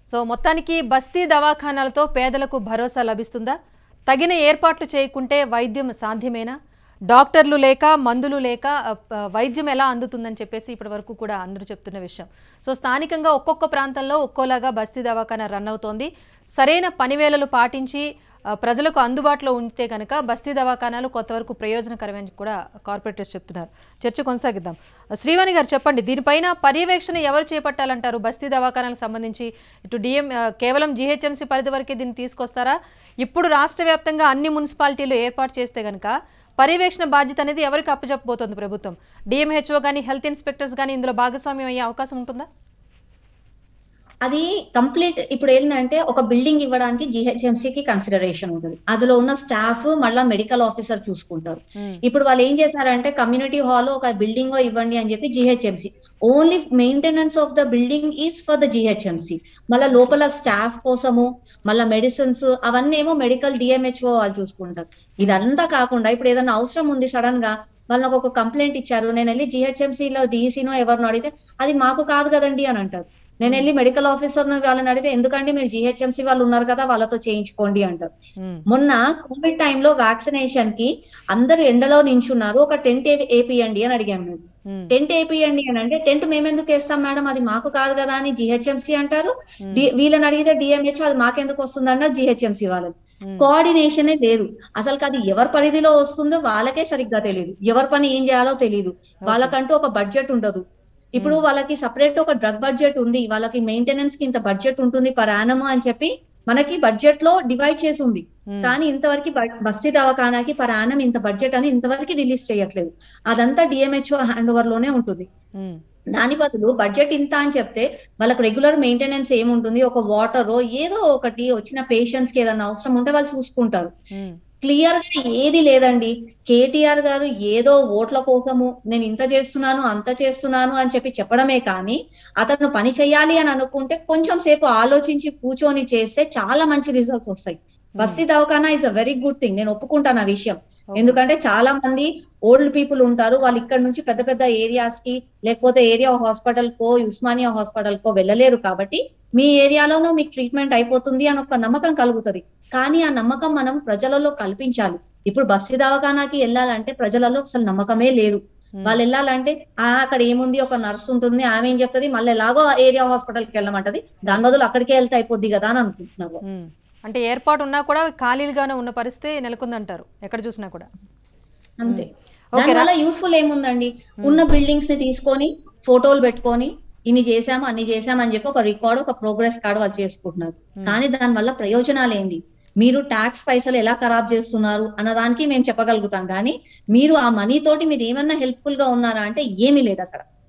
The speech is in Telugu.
సో మొత్తానికి బస్తీ దవాఖానాలతో పేదలకు భరోసా లభిస్తుందా తగిన ఏర్పాట్లు చేయకుంటే వైద్యం సాధ్యమేనా డాక్టర్లు లేక మందులు లేక అ, ప, వైద్యం ఎలా అందుతుందని చెప్పేసి ఇప్పటి వరకు కూడా అందరూ చెప్తున్న విషయం సో స్థానికంగా ఒక్కొక్క ప్రాంతంలో ఒక్కోలాగా బస్తీ దవాఖానా రన్ అవుతోంది సరైన పనివేళలు పాటించి ఆ, ప్రజలకు అందుబాటులో ఉంటే కనుక బస్తీ దవాఖానాలు కొంతవరకు ప్రయోజనకరమని కూడా కార్పొరేటర్స్ చెప్తున్నారు చర్చ కొనసాగిద్దాం శ్రీవాణి గారు చెప్పండి దీనిపైన పర్యవేక్షణ ఎవరు చేపట్టాలంటారు బస్తీ దవాఖానాలకు సంబంధించి ఇటు డిఎం ఆ, కేవలం జీహెచ్ఎంసీ పరిధి వరకే దీన్ని తీసుకొస్తారా ఇప్పుడు రాష్ట్ర వ్యాప్తంగా అన్ని మున్సిపాలిటీలు ఏర్పాటు చేస్తే కనుక పర్యవేక్షణ బాధ్యత అనేది ఎవరికి అప్పచెప్పబోతోంది ప్రభుత్వం డిఎంహెచ్ఓ కానీ హెల్త్ ఇన్స్పెక్టర్స్ కానీ ఇందులో భాగస్వామ్యం అయ్యే అవకాశం ఉంటుందా అది కంప్లీట్ ఇప్పుడు ఏంటంటే ఒక బిల్డింగ్ ఇవ్వడానికి GHMC కి కన్సిడరేషన్ ఉంటుంది అందులో ఉన్న స్టాఫ్ మళ్ళా మెడికల్ ఆఫీసర్ చూసుకుంటారు ఇప్పుడు వాళ్ళు ఏం చేశారంటే కమ్యూనిటీ హాల్ ఒక బిల్డింగ్ ఇవ్వండి అని చెప్పి GHMC only maintenance of the building is for the GHMC మళ్ళీ లోపల స్టాఫ్ కోసము మళ్ళీ మెడిసిన్స్ అవన్నీ ఏమో మెడికల్ డిఎంహెచ్ఓ వాళ్ళు చూసుకుంటారు ఇదంతా కాకుండా ఇప్పుడు ఏదైనా అవసరం ఉంది సడన్ గా వాళ్ళకి ఒక కంప్లైంట్ ఇచ్చారు నేను వెళ్ళి GHMC లో డిఈసీనో ఎవరినో అడిగితే అది మాకు కాదు కదండి అని అంటారు నేను వెళ్ళి మెడికల్ ఆఫీసర్ వాళ్ళని అడిగితే ఎందుకండి మీరు జిహెచ్ఎంసీ వాళ్ళు ఉన్నారు కదా వాళ్ళతో చేయించుకోండి అంటారు మొన్న కోవిడ్ టైంలో వ్యాక్సినేషన్ కి అందరు ఎండలో నించున్నారు ఒక టెంట్ ఏపీయండి అని అడిగాం మేము టెంట్ ఏపీయండి అని అంటే టెంట్ మేమెందుకు వేస్తాం మేడం అది మాకు కాదు కదా అని జిహెచ్ఎంసీ అంటారు డి- వీళ్ళని అడిగితే డిఎంహెచ్ అది మాకెందుకు వస్తుందన్న జిహెచ్ఎంసీ వాళ్ళని కోఆర్డినేషనే లేదు అసలు అది ఎవరి పరిధిలో వస్తుందో వాళ్ళకే సరిగ్గా తెలియదు ఎవరి పని ఏం చేయాలో తెలియదు వాళ్ళకంటూ ఒక బడ్జెట్ ఉండదు ఇప్పుడు వాళ్ళకి సపరేట్ ఒక డ్రగ్ బడ్జెట్ ఉంది వాళ్ళకి మెయింటెనెన్స్ కి ఇంత బడ్జెట్ ఉంటుంది పర్ యానమ్ అని చెప్పి మనకి బడ్జెట్ లో డివైడ్ చేసి ఉంది కానీ ఇంతవరకు బ- బస్తీ దవాఖానాకి పర్ యానం ఇంత బడ్జెట్ అని ఇంతవరకు రిలీజ్ చేయట్లేదు అదంతా డిఎంహెచ్ఓ హ్యాండ్ ఓవర్ లోనే ఉంటుంది దాని బదులు బడ్జెట్ ఇంత అని చెప్తే వాళ్ళకి రెగ్యులర్ మెయింటెనెన్స్ ఏముంటుంది ఒక వాటర్ ఏదో ఒకటి వచ్చిన పేషెంట్స్ కి ఏదైనా అవసరం ఉంటే వాళ్ళు చూసుకుంటారు క్లియర్ గా ఏది లేదండి కేటీఆర్ గారు ఏదో ఓట్ల కోసము నేను ఇంత చేస్తున్నాను అంత చేస్తున్నాను అని చెప్పి చెప్పడమే కానీ అతను పని చేయాలి అని అనుకుంటే కొంచెం సేపు ఆలోచించి కూర్చొని చేస్తే చాలా మంచి రిజల్ట్స్ వస్తాయి Basti Dawakhana is a very good thing నేను ఒప్పుకుంటాను ఆ విషయం ఎందుకంటే చాలా మంది ఓల్డ్ పీపుల్ ఉంటారు వాళ్ళు ఇక్కడ నుంచి పెద్ద పెద్ద ఏరియాస్ కి లేకపోతే ఏరియా హాస్పిటల్ కో ఉస్మానియా హాస్పిటల్ కో వెళ్ళలేరు కాబట్టి మీ ఏరియాలోనూ మీకు ట్రీట్మెంట్ అయిపోతుంది అని ఒక నమ్మకం కలుగుతుంది కానీ ఆ నమ్మకం మనం ప్రజలలో కల్పించాలి ఇప్పుడు బస్సు దవాఖానాకి వెళ్ళాలంటే ప్రజలలో అసలు నమ్మకమే లేదు వాళ్ళు వెళ్ళాలంటే ఆ అక్కడ ఏముంది ఒక నర్స్ ఉంటుంది ఆమె ఏం చెప్తుంది మళ్ళీ ఎలాగో ఏరియా హాస్పిటల్ కి వెళ్ళమంటది దాని బదులు అక్కడికే వెళ్తే అయిపోద్ది కదా అని అనుకుంటున్నారు ఉమ్. అంటే ఏర్పాటు ఉన్నా కూడా ఖాళీలుగానే ఉన్న పరిస్థితి నెలకొందంటారు ఎక్కడ చూసినా కూడా అంతే ఓకే దానివల్ల యూస్ఫుల్ ఏముందండి ఉన్న బిల్డింగ్స్ ని తీసుకొని ఫోటోలు పెట్టుకొని ఇన్ని చేశాము అన్ని చేశాము అని చెప్పి ఒక రికార్డ్ ఒక ప్రోగ్రెస్ కార్డు వాళ్ళు చేసుకుంటున్నారు కానీ దాని వల్ల ప్రయోజనాలు ఏంది మీరు ట్యాక్స్ పైసలు ఎలా ఖరాబ్ చేస్తున్నారు అన్నదానికి మేము చెప్పగలుగుతాం కానీ మీరు ఆ మనీ తోటి మీరు ఏమన్నా హెల్ప్ఫుల్ గా ఉన్నారా అంటే ఏమీ లేదు అక్కడ